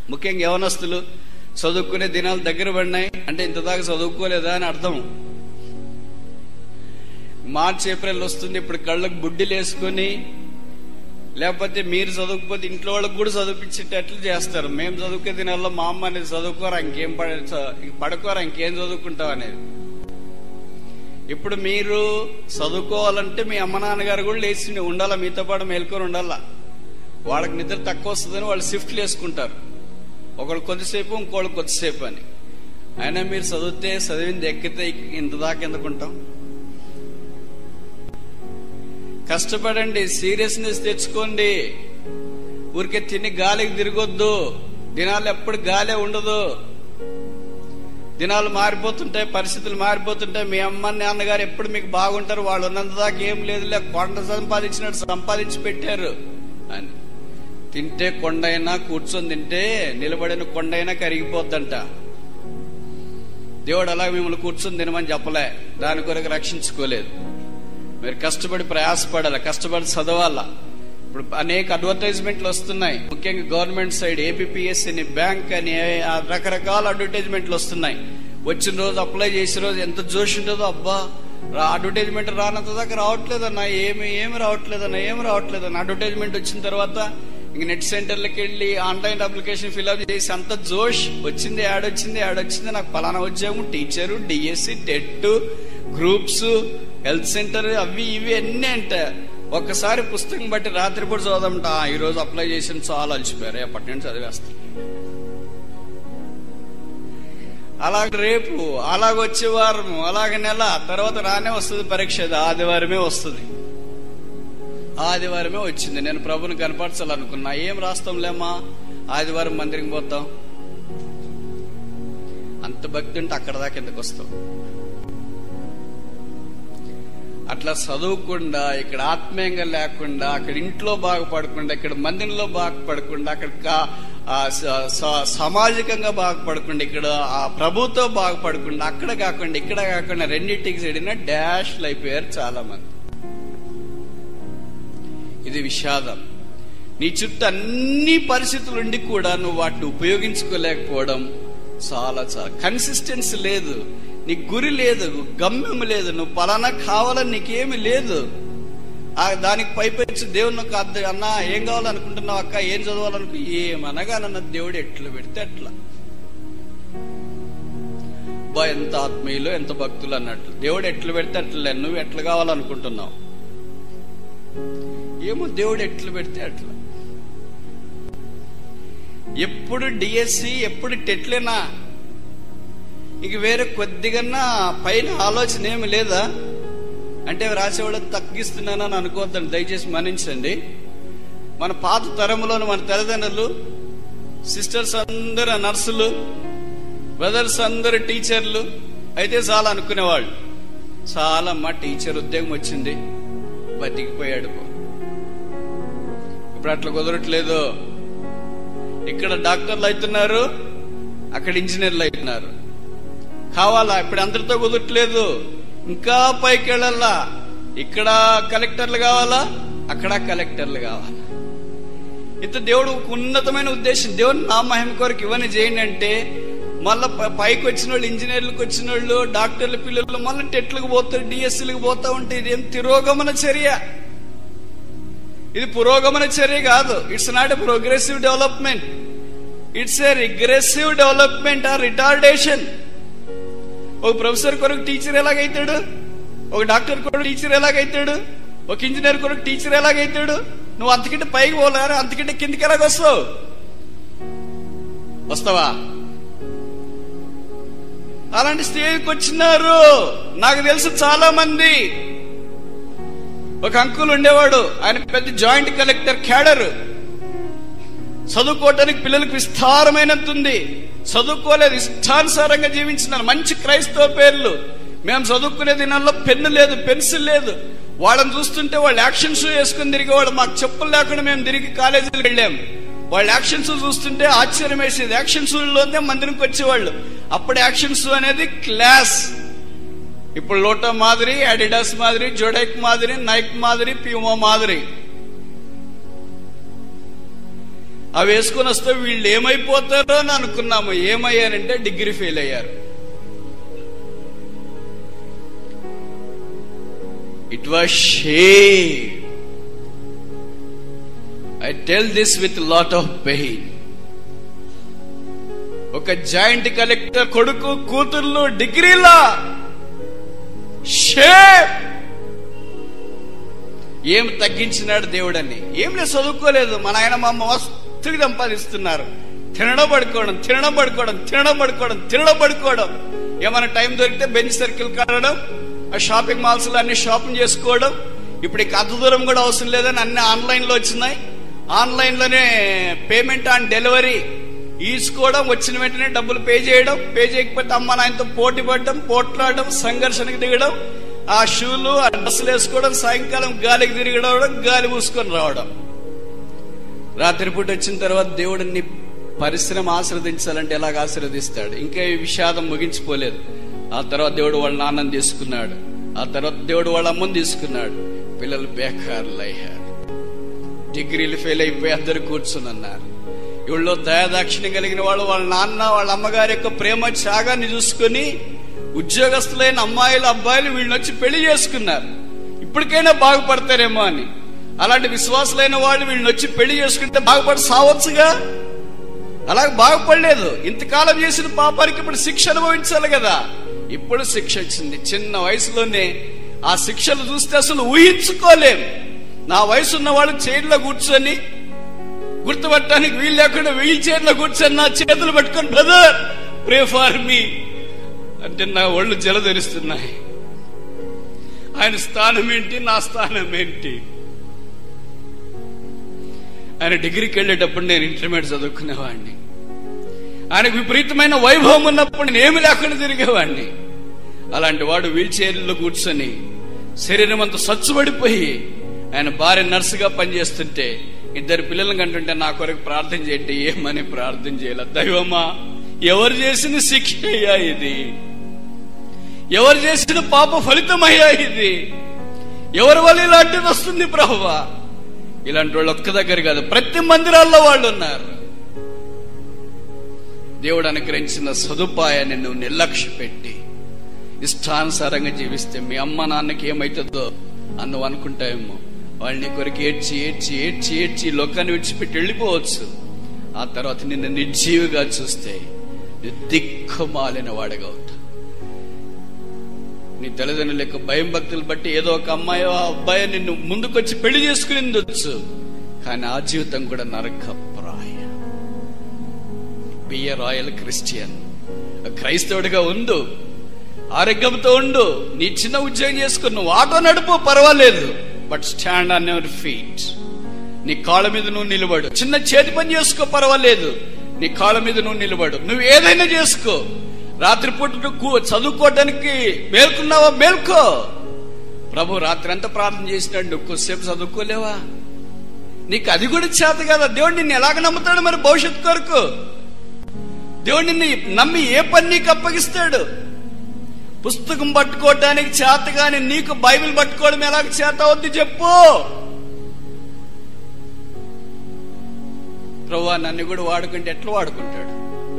ముఖ్యంగా యవనస్తులు చదువుకునే దినాలు దగ్గర పడినాయి అంటే ఇంతదాకా చదువుకోలేదా అని అర్థం మార్చ్ ఏప్రిల్ వస్తుంది ఇప్పుడు కళ్ళకు బుడ్డిలు వేసుకొని లేకపోతే మీరు చదువుకపోతే ఇంట్లో వాళ్ళకి కూడా చదివించేటట్లు చేస్తారు మేము చదువుకే దినాల్లో మా అమ్మ అనేది చదువుకోరా ఇంకేం పడ చ- పడుకోరా ఇంకేం చదువుకుంటావు అనేది ఇప్పుడు మీరు చదువుకోవాలంటే మీ అమ్మ నాన్నగారు కూడా లేచి ఉండాలా మీతో పాటు మేల్కొని ఉండాలా వాళ్ళకి నిద్ర తక్కువ వస్తుందని వాళ్ళు షిఫ్ట్లు వేసుకుంటారు ఒకళ్ళు కొద్దిసేపు ఇంకోళ్ళు కొద్దిసేపు అని అయినా మీరు చదివితే చదివింది ఎక్కితే ఇంత దాకా ఎందుకుంటాం కష్టపడండి సీరియస్నెస్ తెచ్చుకోండి ఊరికే తిని గాలికి తిరగొద్దు దినాలు ఎప్పుడు గాలే ఉండదు దినాలు మారిపోతుంటాయి పరిస్థితులు మారిపోతుంటాయి మీ అమ్మ నాన్నగారు ఎప్పుడు మీకు బాగుంటారు వాళ్ళు ఉన్నంత దాకా ఏం లేదులే కొండ సంపాదించినట్టు సంపాదించి పెట్టారు అని తింటే కొండైనా కూర్చొని తింటే నిలబడిన కొండైనా కరిగిపోద్దంట దేవుడు అలా మిమ్మల్ని కూర్చొని తినమని చెప్పలే దాని కొరకు రక్షించుకోలేదు మీరు కష్టపడి ప్రయాసపడాలి కష్టపడి చదవాలా ఇప్పుడు అనేక అడ్వర్టైజ్మెంట్లు వస్తున్నాయి ముఖ్యంగా గవర్నమెంట్ సైడ్ ఏపీఎస్ అని బ్యాంక్ అని ఆ రకరకాల అడ్వర్టైజ్మెంట్లు వస్తున్నాయి వచ్చిన రోజు అప్లై చేసిన రోజు ఎంత జోష్ ఉంటుందో అబ్బా రా- అడ్వర్టైజ్మెంట్ రానంత దాకా రావట్లేదన్నా ఏమి ఏమి రావట్లేదన్నా ఏమి రావట్లేదన్న అడ్వర్టైజ్మెంట్ వచ్చిన తర్వాత ఇంక నెట్ సెంటర్లకు వెళ్ళి ఆన్లైన్ అప్లికేషన్ ఫిల్అప్ చేసి అంత జోష్ వచ్చింది యాడ్ వచ్చింది యాడ్ వచ్చింది నాకు పలానా ఉద్యోగం teacher DSC TET groups health centre అవి ఇవి అన్నీ అంట ఒక్కసారి పుస్తకం బట్టి రాత్రిపూట చదవమంట "ఆ, ఈ రోజు అప్లై చేసిన చాలా అలసిపోయారు ఎప్పటి నుంచి చదివేస్తారు అలాగ రేపు అలాగ వచ్చే వారం అలాగ నెల తర్వాత రానే వస్తుంది పరీక్ష అది ఆదివారమే వస్తుంది ఆదివారమే వచ్చింది నేను ప్రభుని కనపరచాలనుకున్నా ఏం రాస్తాంలేమ్మా ఆదివారం మందిరికి పోతాం అంత భక్తి ఉంటే అక్కడ దాకా ఎందుకు వస్తాం అట్లా చదవకుండా ఇక్కడ ఆత్మీయంగా లేకుండా అక్కడ ఇంట్లో బాగుపడకుండా ఇక్కడ మందిరంలో బాగుపడకుండా అక్కడ కా- ఆ స- స- సామాజికంగా బాగుపడకుండా ఇక్కడ ఆ ప్రభుతో బాగుపడకుండా అక్కడ కాకుండా ఇక్కడ కాకుండా రెండింటికి చెడిన డాష్లు అయిపోయారు చాలా మంది ఇది విషాదం నీ చుట్టూ అన్ని పరిస్థితులు ఉండి కూడా నువ్వు వాటిని ఉపయోగించుకోలేకపోవడం చాలా చాలా కన్సిస్టెన్సీ లేదు నీకు గురి లేదు గమ్యం లేదు నువ్వు పలానా కావాలని నీకేమి లేదు ఆ దానికి పైపెచ్చు దేవుని ఒక అద్ద అన్న ఏం కావాలనుకుంటున్నావు అక్క ఏం చదవాలనుకు ఏమనగా నన్న దేవుడు ఎట్లా పెడితే అట్లా బా ఎంత ఆత్మీయులు ఎంత భక్తులు అన్నట్లు దేవుడు ఎట్లా పెడితే అట్లే నువ్వు ఎట్లా కావాలనుకుంటున్నావు ఏమో దేవుడు ఎట్లా పెడితే అట్లా ఎప్పుడు డిఎస్సి ఎప్పుడు టెట్లేనా ఇక వేరే కొద్దిగా పైన ఆలోచన ఏమి లేదా అంటే రాసేవాళ్ళు తగ్గిస్తున్నానని అనుకోవద్దండి దయచేసి మన్నించండి మన పాత తరంలోని మన తల్లిదండ్రులు సిస్టర్స్ అందరు నర్సులు బ్రదర్స్ అందరు టీచర్లు అయితే చాలా అనుకునేవాళ్ళు చాలా మా టీచర్ ఉద్యోగం వచ్చింది బతికిపోయాడు పో. ఇప్పుడు అట్లా కుదరట్లేదు ఇక్కడ డాక్టర్లు అవుతున్నారు అక్కడ ఇంజనీర్లు అవుతున్నారు కావాలా ఇప్పుడు అందరితో కుదరట్లేదు ఇంకా పైకి వెళ్ళాలా ఇక్కడ కలెక్టర్లు కావాలా అక్కడ కలెక్టర్లు కావాలా ఇంత దేవుడు ఒక ఉన్నతమైన ఉద్దేశం దేవుడు నా మహిమ కొరకు ఇవన్నీ చేయండి అంటే మళ్ళా ప- పైకి వచ్చిన వాళ్ళు ఇంజనీర్లకు వచ్చిన వాళ్ళు డాక్టర్ల పిల్లలు మళ్ళీ టెట్లకు పోతారు డిఎస్సీలకు పోతా ఉంటే ఇది ఏం తిరోగమన చర్య ఇది పురోగమన చర్య కాదు it's not a progressive development it's a regressive development or retardation ఒక ప్రొఫెసర్ కొరకు టీచర్ ఎలాగైతాడు ఒక డాక్టర్ కొరకు టీచర్ ఎలాగైతాడు ఒక ఇంజనీర్ కొరకు టీచర్ ఎలాగైతాడు నువ్వు అంతకంటే పైకి పోలేరు అంతకంటే కిందికి ఎలాగ వస్తావు వస్తావా అలాంటి స్టేజ్కి వచ్చినారు నాకు తెలుసు చాలా మంది ఒక అంకుల్ ఉండేవాడు ఆయన పెద్ద జాయింట్ కలెక్టర్ క్యాడర్ చదువుకోవటానికి పిల్లలకు విస్తారమైనంత ఉంది చదువుకోలేదు ఇష్టానుసారంగా జీవించినారు మంచి క్రైస్తవ పేర్లు మేము చదువుకునే దినాల్లో పెన్ను లేదు పెన్సిల్ లేదు వాళ్ళని చూస్తుంటే వాళ్ళు యాక్షన్ షూ వేసుకుని తిరిగేవాళ్ళు మాకు చెప్పులు లేకుండా మేము తిరిగి కాలేజీకి వెళ్ళాం వాళ్ళ యాక్షన్ షూ చూస్తుంటే ఆశ్చర్యం వేసేది యాక్షన్ షూలోనే మందిరంకి వచ్చేవాళ్ళు అప్పుడు యాక్షన్ షూ అనేది క్లాస్ ఇప్పుడు లోటో మాదిరి అడిడాస్ మాదిరి జోడైక్ మాదిరి నైక్ మాదిరి ప్యూమో మాదిరి అవి వేసుకొని వస్తే వీళ్ళు ఏమైపోతారో అని అనుకున్నాము ఏమయ్యారంటే డిగ్రీ ఫెయిల్ అయ్యారు it was shame I tell this with lot of pain ఒక జాయింట్ కలెక్టర్ కొడుకు కూతుర్లు డిగ్రీలా షేమ్ ఏం తగ్గించినాడు దేవుడని ఏం లేదు చదువుకోలేదు మా నాయన మా అమ్మ వస్తుగా సంపాదిస్తున్నారు తినడం పడుకోవడం తినడం పడుకోవడం తినడం పడుకోవడం తినడం పడుకోవడం ఏమైనా టైం దొరికితే బెంచ్ సర్కిల్ కాడడం ఆ షాపింగ్ మాల్స్ లో అన్ని షాపింగ్ చేసుకోవడం ఇప్పుడు ఇక అంత దూరం కూడా అవసరం లేదని అన్ని ఆన్లైన్ లో వచ్చినాయి ఆన్లైన్ లోనే పేమెంట్ ఆన్ డెలివరీ ఈసుకోవడం వచ్చిన వెంటనే డబ్బులు పే చేయడం పే చేయకపోతే అమ్మ నాయనతో పోటీ పడడం పోట్లాడడం సంఘర్షణకు దిగడం ఆ షూలు ఆ డ్రెస్సులు వేసుకోవడం సాయంకాలం గాలికి తిరగడం గాలి మూసుకొని రావడం రాత్రిపూట వచ్చిన తర్వాత దేవుడిని పరిశ్రమ ఆశ్రదించాలంటే ఎలాగ ఆశీర్వదిస్తాడు ఇంకా ఈ విషాదం ముగించిపోలేదు ఆ తర్వాత దేవుడు వాళ్ళ నాన్నని తీసుకున్నాడు ఆ తర్వాత దేవుడు వాళ్ళ అమ్మని తీసుకున్నాడు పిల్లలు బేకారులు అయ్యారు డిగ్రీలు ఫెయిల్ అయిపోయి అందరు కూర్చుని అన్నారు వీళ్ళు దయాదాక్షిణ్యం కలిగిన వాళ్ళు వాళ్ళ నాన్న వాళ్ళ అమ్మగారి యొక్క ప్రేమ త్యాగాన్ని చూసుకొని ఉద్యోగస్తులైన అమ్మాయిలు అబ్బాయిలు వీళ్ళని వచ్చి పెళ్లి చేసుకున్నారు ఇప్పటికైనా బాగుపడతారేమో అని అలాంటి విశ్వాసులైన వాళ్ళు వీళ్ళని వచ్చి పెళ్లి చేసుకుంటే బాగుపడి సావచ్చుగా అలాగ బాగుపడలేదు ఇంతకాలం చేసిన పాపానికి ఇప్పుడు శిక్ష అనుభవించాలి కదా ఇప్పుడు శిక్ష వచ్చింది చిన్న వయసులోనే ఆ శిక్షలు చూస్తే అసలు ఊహించుకోలేం నా వయసు ఉన్న వాళ్ళు చైర్లో కూర్చొని గుర్తుపట్టడానికి వీలు లేకుండా వీల్ చైర్లో కూర్చొని నా చేతులు పట్టుకొని బ్రదర్ ప్రే ఫార్ మీ అంటే నా ఒళ్ళు జలధరిస్తున్నాయి ఆయన స్థానం ఏంటి నా స్థానం ఏంటి ఆయన డిగ్రీకి వెళ్ళేటప్పుడు నేను ఇంటర్మీడియట్ చదువుకునేవాడిని ఆయనకు విపరీతమైన వైభవం ఉన్నప్పుడు నేను ఏమి లేకుండా తిరిగేవాడిని అలాంటి వాడు వీల్ చైర్లో కూర్చొని శరీరం అంతా సచ్చుబడిపోయి ఆయన భార్య నర్సుగా పనిచేస్తుంటే ఇద్దరు పిల్లలను కంటుంటే నా కొరకు ప్రార్థన చేయండి ఏమని ప్రార్థన చేయాల దైవమా ఎవరు చేసిన శిక్ష అయ్యా ఇది ఎవరు చేసిన పాప ఫలితమయ్యా ఇది ఎవరి వల్ల ఇలాంటిది వస్తుంది ప్రభువా ఇలాంటి వాళ్ళు ఒక్క దగ్గర కాదు ప్రతి మందిరాల్లో వాళ్ళు ఉన్నారు దేవుడు అనుగ్రహించిన సదుపాయాన్ని నువ్వు నిర్లక్ష్య పెట్టి ఇష్టానుసారంగా జీవిస్తే మీ అమ్మ నాన్నకి ఏమైతుందో అని నువ్వు అనుకుంటావేమో వాళ్ళని కొరకు ఏడ్చి ఏడ్చి ఏడ్చి ఏడ్చి ఈ లోకాన్ని విడిచిపెట్టి వెళ్ళిపోవచ్చు ఆ తర్వాత నిన్ను నిర్జీవిగా చూస్తే నువ్వు దిక్కుమాలిన వాడిగా ఉంటావు నీ తల్లిదండ్రుల యొక్క భయం భక్తులు బట్టి ఏదో ఒక అమ్మాయో ఆ అబ్బాయి నిన్ను ముందుకొచ్చి పెళ్లి చేసుకుని ఉండొచ్చు కానీ ఆ జీవితం కూడా నరకప్రాయ బియ్య రాయల్ క్రిస్టియన్ క్రైస్తవుడిగా ఉండు ఆరోగ్యంతో ఉండు నీ చిన్న ఉద్యోగం చేసుకుని నువ్వు ఆటో నడుపు పర్వాలేదు but stand on your feet నీ కాళ్ళ మీద నువ్వు నిలబడు చిన్న చేతి పని చేసుకో పర్వాలేదు నీ కాళ్ళ మీద నువ్వు నిలబడు నువ్వు ఏదైనా చేసుకో రాత్రిపూట నువ్వు కూ- చదువుకోవడానికి మేల్కున్నావా మేల్కో ప్రభు రాత్రి అంతా ప్రార్థన చేసినాడు నువ్వు కొద్దిసేపు చదువుకోలేవా నీకు అది కూడా చేత కదా దేవుడు నిన్ను ఎలాగ నమ్ముతాడు మరి భవిష్యత్తు కొరకు దేవుడు నిన్ను నమ్మి ఏ పని నీకు అప్పగిస్తాడు పుస్తకం పట్టుకోవటానికి చేత గాని నీకు బైబిల్ పట్టుకోవడం ఎలాగ చేత అవుద్ది చెప్పు ప్రభు నన్ను కూడా వాడుకుంటే ఎట్లా వాడుకుంటాడు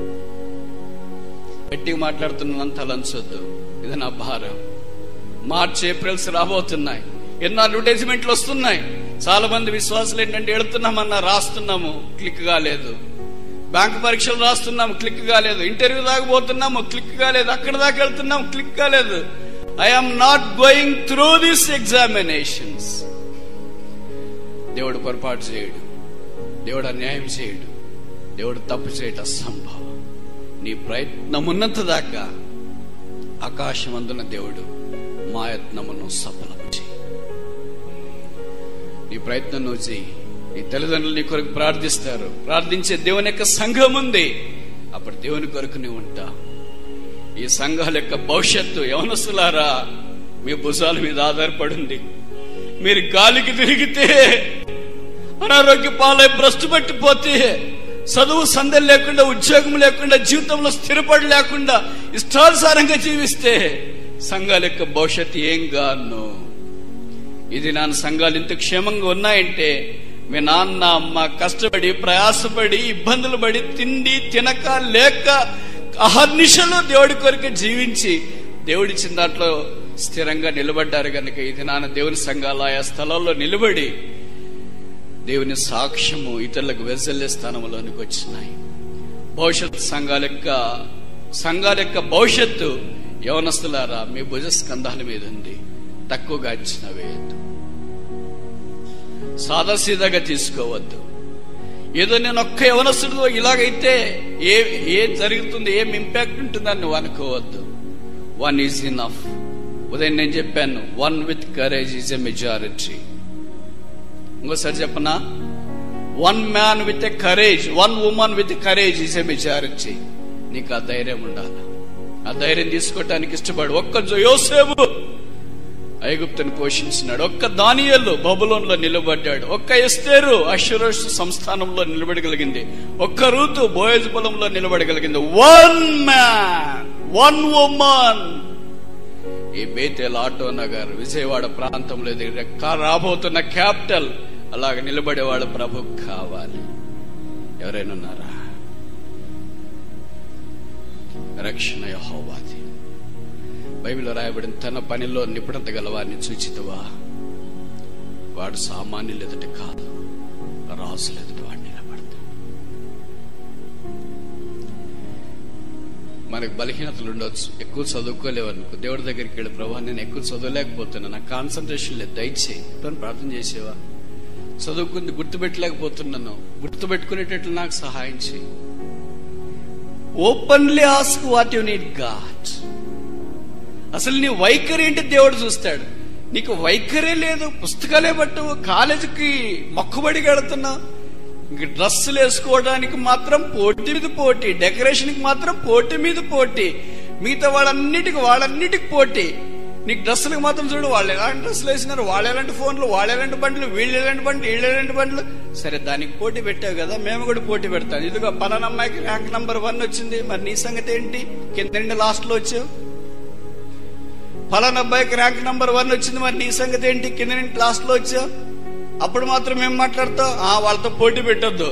గట్టిగా మాట్లాడుతున్నంత లంచొద్దు ఇది నా భారం మార్చ్ ఏప్రిల్స్ రాబోతున్నాయి ఎన్నో అడ్వర్టైజ్మెంట్లు వస్తున్నాయి చాలా మంది విశ్వాసులు ఏంటంటే ఎడుతున్నామన్నా రాస్తున్నాము క్లిక్ కాలేదు బ్యాంక్ పరీక్షలు రాస్తున్నాము క్లిక్ కాలేదు ఇంటర్వ్యూ దాకా పోతున్నాము క్లిక్ కాలేదు అక్కడ దాకా వెళ్తున్నాము క్లిక్ కాలేదు I'm not going through this examinations దేవుడు పొరపాటు చేయడు దేవుడు అన్యాయం చేయడు దేవుడు తప్పు చేయట అసంభవం నీ ప్రయత్నం ఉన్నంత దాకా ఆకాశమందున దేవుడు మా యత్నమును సఫలం చేయి నీ ప్రయత్నం నువ్వు చేయి నీ తల్లిదండ్రులు నీ కొరకు ప్రార్థిస్తారు ప్రార్థించే దేవుని యొక్క సంఘం ఉంది అప్పుడు దేవుని కొరకు నువ్వు ఉంటావు ఈ సంఘాల యొక్క భవిష్యత్తు యవనస్తులారా మీ భుజాల మీద ఆధారపడింది మీరు గాలికి తిరిగితే అనారోగ్య పాలై భ్రష్టు పట్టిపోతే చదువు సందడి లేకుండా ఉద్యోగం లేకుండా జీవితంలో స్థిరపడి లేకుండా ఇష్టానుసారంగా జీవిస్తే సంఘాల యొక్క భవిష్యత్తు ఏం గాను ఇది నా సంఘాలు ఇంత క్షేమంగా ఉన్నాయంటే మీ నాన్న అమ్మ కష్టపడి ప్రయాసపడి ఇబ్బందులు పడి తిండి తినక లేక అహర్నిశలు దేవుడి కొరకు జీవించి దేవుడిచ్చిన దాంట్లో స్థిరంగా నిలబడ్డారు కనుక ఈ దినాన దేవుని సంఘాలు ఆయా స్థలాల్లో నిలబడి దేవుని సాక్ష్యము ఇతరులకు వెజల్లే స్థానంలోనికి వచ్చినాయి భవిష్యత్ సంఘాల యొక్క సంఘాల యొక్క భవిష్యత్తు యవనస్తులారా మీ భుజ స్కంధాల మీద ఉంది తక్కువగా అంచనా వేయద్దు సాదాసీదాగా తీసుకోవద్దు ఏదో నేను ఒక్క యవనస్తుడు ఇలాగైతే ఏ ఏం జరుగుతుంది ఏం ఇంపాక్ట్ ఉంటుందని నువ్వు అనుకోవద్దు వన్ ఈజ్ ఇనఫ్ ఉదయం నేను చెప్పాను one with courage is a majority ఇంకోసారి చెప్పనా one man with a courage one woman with courage is a majority నీకు ఆ ధైర్యం ఉండాలి ఆ ధైర్యం తీసుకోవటానికి ఇష్టపడు ఒక్క జో- యోసేపు ఐగుప్తుని పోషించినాడు ఒక్క దానియలు బబులోన్లో నిలబడ్డాడు ఒక్క ఎస్తేరు అశ్వరోష్ సంస్థానంలో నిలబడగలిగింది ఒక్క రూతు బోయజ్ పొలంలో నిలబడగలిగింది వన్ మ్యాన్ వన్ ఉమన్ ఈ బేతేల్ ఆటో నగర్ విజయవాడ ప్రాంతంలో ఎదిగిన కా- రాబోతున్న క్యాపిటల్ అలాగ నిలబడేవాడు ప్రభు కావాలి ఎవరైనా ఉన్నారా రక్షణ యెహోవాది బైబిల్లో రాయబడిన తన పనిలో నిపుణత గలవారిని చూచితవా వాడు సామాన్యులు ఎదుట కాదు రాజులు ఎదుట వాడు నిలబడతాడు మనకు బలహీనతలు ఉండొచ్చు ఎక్కువ చదువుకోలేవు అనుకో దేవుడి దగ్గరికి వెళ్ళి ప్రభా నేను ఎక్కువ చదవలేకపోతున్నా నా కాన్సన్ట్రేషన్ లేదు దయచేయి ఎప్పుడైనా ప్రార్థన చేసేవా చదువుకుంది గుర్తుపెట్టలేకపోతున్నాను గుర్తుపెట్టుకునేటట్లు నాకు సహాయం చేయి openly ask what you need God అసలు నీ వైఖరి ఏంటి దేవుడు చూస్తాడు నీకు వైఖరే లేదు పుస్తకాలే పట్టు కాలేజీకి మొక్కుబడి కడుతున్నావు ఇంక డ్రెస్సులు వేసుకోవడానికి మాత్రం పోటీ మీద పోటీ డెకరేషన్కి మాత్రం పోటీ మీద పోటీ మిగతా వాళ్ళన్నిటికి వాళ్ళన్నిటికి పోటీ నీకు డ్రెస్సులకు మాత్రం చూడు వాళ్ళు ఎలాంటి డ్రెస్సులు వేసినారు వాళ్ళు ఎలాంటి ఫోన్లు వాళ్ళు ఎలాంటి బండ్లు వీళ్ళు ఎలాంటి బండ్లు వీళ్ళు ఎలాంటి బండ్లు సరే దానికి పోటీ పెట్టావు కదా మేము కూడా పోటీ పెడతాం ఇదిగో పలానా అమ్మాయికి ర్యాంక్ నంబర్ వన్ వచ్చింది మరి నీ సంగతి ఏంటి కింద నుండి లాస్ట్ లో వచ్చావు ఫలానా అబ్బాయికి ర్యాంక్ నంబర్ వన్ వచ్చింది మరి నీ సంగతి ఏంటి కింద నుండి క్లాస్ లో వచ్చావు అప్పుడు మాత్రం ఏం మాట్లాడతావు ఆ వాళ్ళతో పోటీ పెట్టొద్దు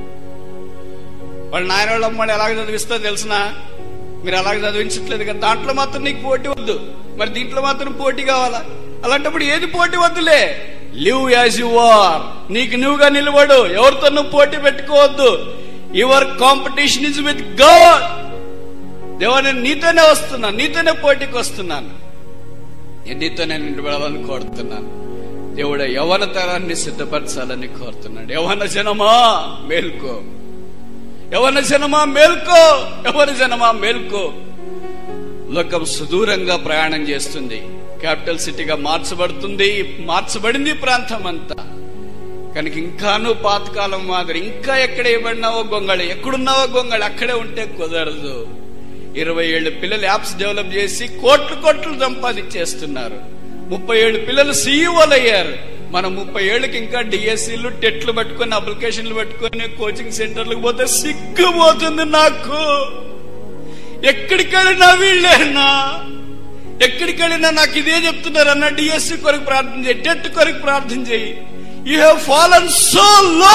వాళ్ళ నాయన వాళ్ళ అమ్మాడు ఎలాగ చదివిస్తో తెలిసినా మీరు అలాగ చదివించట్లేదు కదా దాంట్లో మాత్రం నీకు పోటీ వద్దు మరి దీంట్లో మాత్రం పోటీ కావాలా అలాంటప్పుడు ఏది పోటీ వద్దులే లివ్ యాజ్ యు ఆర్ నీకు నువ్వుగా నిలబడు ఎవరితో నువ్వు పోటీ పెట్టుకోవద్దు your competition is with God దేవా నేను నీతోనే వస్తున్నాను నీతోనే పోటీకి వస్తున్నాను నేను నీతోనే నిలబడాలని కోరుతున్నాను దేవుడు యవన తరాన్ని సిద్ధపరచాలని కోరుతున్నాడు యవన జనమా మేల్కో యవన జనమా మేల్కో యవన జనమా మేల్కో లోకం సుదూరంగా ప్రయాణం చేస్తుంది క్యాపిటల్ సిటీగా మార్చబడుతుంది మార్చబడింది ఈ ప్రాంతం అంతా కనుక ఇంకాను పాతకాలం మాదిరి ఇంకా ఎక్కడ ఇవ్వడినావో గొంగళి ఎక్కడున్నావో గొంగళి అక్కడే ఉంటే కుదరదు ఇరవై ఏళ్ళు పిల్లలు యాప్స్ డెవలప్ చేసి కోట్లు కోట్లు సంపాదించేస్తున్నారు ముప్పై ఏళ్ళు పిల్లలు సీఈఓలు అయ్యారు మనం ముప్పై ఏళ్ళకి ఇంకా డిఎస్సీలు టెట్లు పట్టుకొని అప్లికేషన్లు పట్టుకొని కోచింగ్ సెంటర్లకు పోతే సిగ్గుపోతుంది నాకు ఎక్కడికి వెళ్ళినా వీళ్ళేనా ఎక్కడికి వెళ్ళినా నాకు ఇదే చెప్తున్నారు అన్న డిఎస్సి కొరకు ప్రార్థన చేయి టెట్ కొరకు ప్రార్థన చేయి యూ హ్యావ్ ఫాలన్ సో లో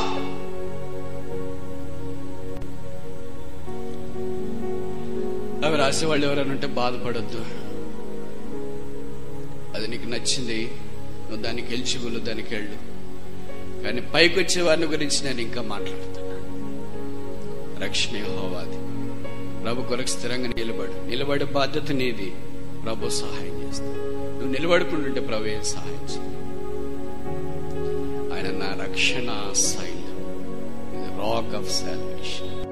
అవి రాసేవాళ్ళు ఎవరైనా ఉంటే బాధపడద్దు అది నీకు నచ్చింది నువ్వు దానికి ఎలిజిబుల్ దానికి వెళ్ళు కానీ పైకి వచ్చే వారిని గురించి నేను ఇంకా మాట్లాడుతున్నా రక్షణ హోవాది ప్రభు కొరకు స్థిరంగా నిలబడు నిలబడే బాధ్యత నీది ప్రభు సహాయం చేస్తా నువ్వు నిలబడుకుంటుంటే ప్రభు ఏం సహాయం చేయ ఆయన నా రక్షణ శైలం రాక్ ఆఫ్ సాల్వేషన్